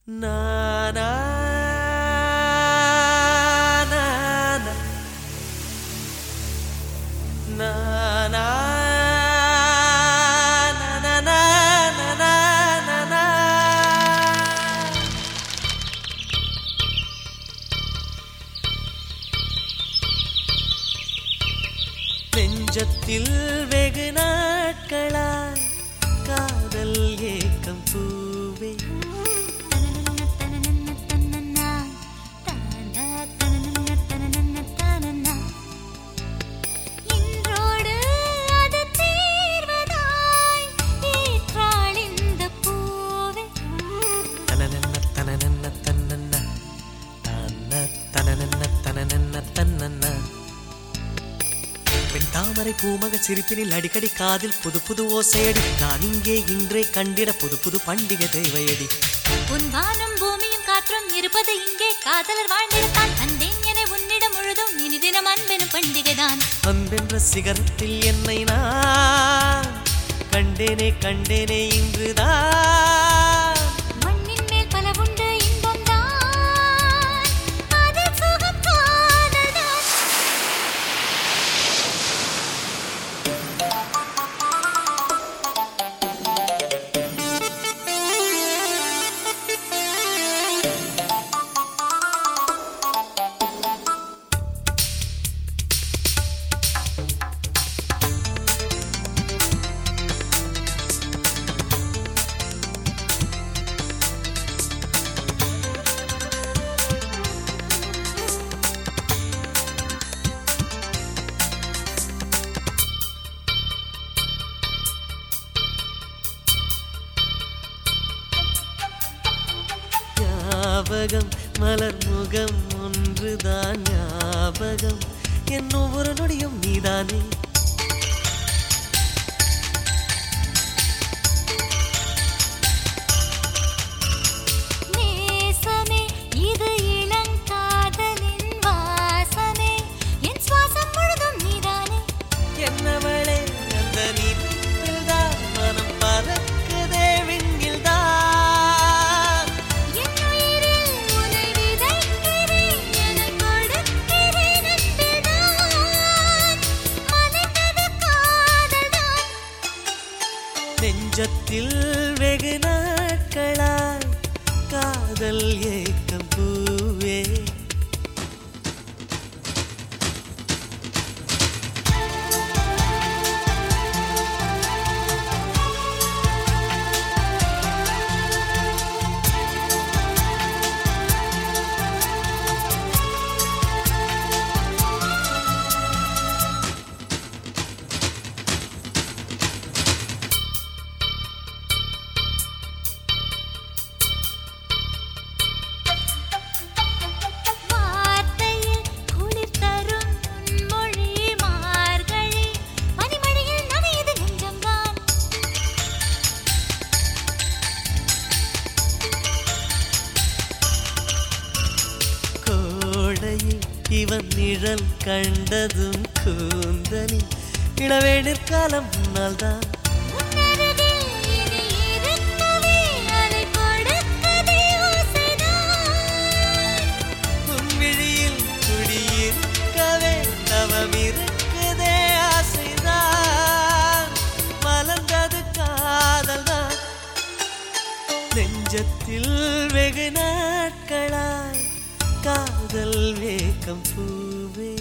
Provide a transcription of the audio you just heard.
நானா நானா நானா நானா நானா நானா நெஞ்சத்தில் வெகு நாட்களாய் காதல் ஏக்கம் பூவே இன்றோடு அது தீர்வதாய் ஏற்றாள் இந்த பூவே தனனன்ன தனனன்ன தன்னன்ன தன்ன தனனன்ன தனனன்ன தன்னன்ன பெண் தாமரை பூமக சிரிப்பினில் அடிக்கடி காதில் புது புது ஓசையடி நான் இங்கே இன்றே கண்டிட புது புது பண்டிகை தேவையடி உன் வானம் பூமியும் காற்றும் இருப்பது இங்கே காதலர் வாழ்ந்திடத்தான் தந்தேன் என உன்னிடம் முழுதும் இனி தினம் அன்பெனும் பண்டிகைதான் அன்பென்ற சிகரத்தில் என்னை நான் கண்டேனே கண்டேனே இன்றுதான் மண்ணின் மேல் பல உண்டு இன்பம் தான் அது சுகம் காதல்தான் ஞாபகம் மலர் முகம் ஒன்றுதான் ஞாபகம் என் ஒவ்வொரு நொடியும் நீதானே நேசமே இது இளங்காதலின் வாசமே என் சுவாசம் முழுதும் நீதானே என்னவளே அந்த நீதில்தான் மனம் பறக்குதே விண்கில்தான் என் உயிரில் உன்னை விதைக்கிறேன் எனக் கொடுக்கிறேன் அன்பில்தான் மலர்ந்தது காதல்தான் நெஞ்சத்தில் வெகு நாட்களாய் காதல் ஏக்கம் பூவே வார்த்தையில் குளிர் தரும் உன் மொழி மார்கழி பனிமழையில் நனையுது நெஞ்சம்தான் கோடையில் இவன் நிழல் கண்டதும் கூந்தலில் இளவேணிற் காலம் முன்னால்தான் உன்னருகில் இனி இருக்கவே அதை கொடுக்கதே ஓசைதான் உன் விழியில் குடியிருக்கவே தவம் இருக்குதே ஆசைதான் மலர்ந்தது காதல்தான் நெஞ்சத்தில் வெகு நாட்களாய் காதல் வேகம் பூவே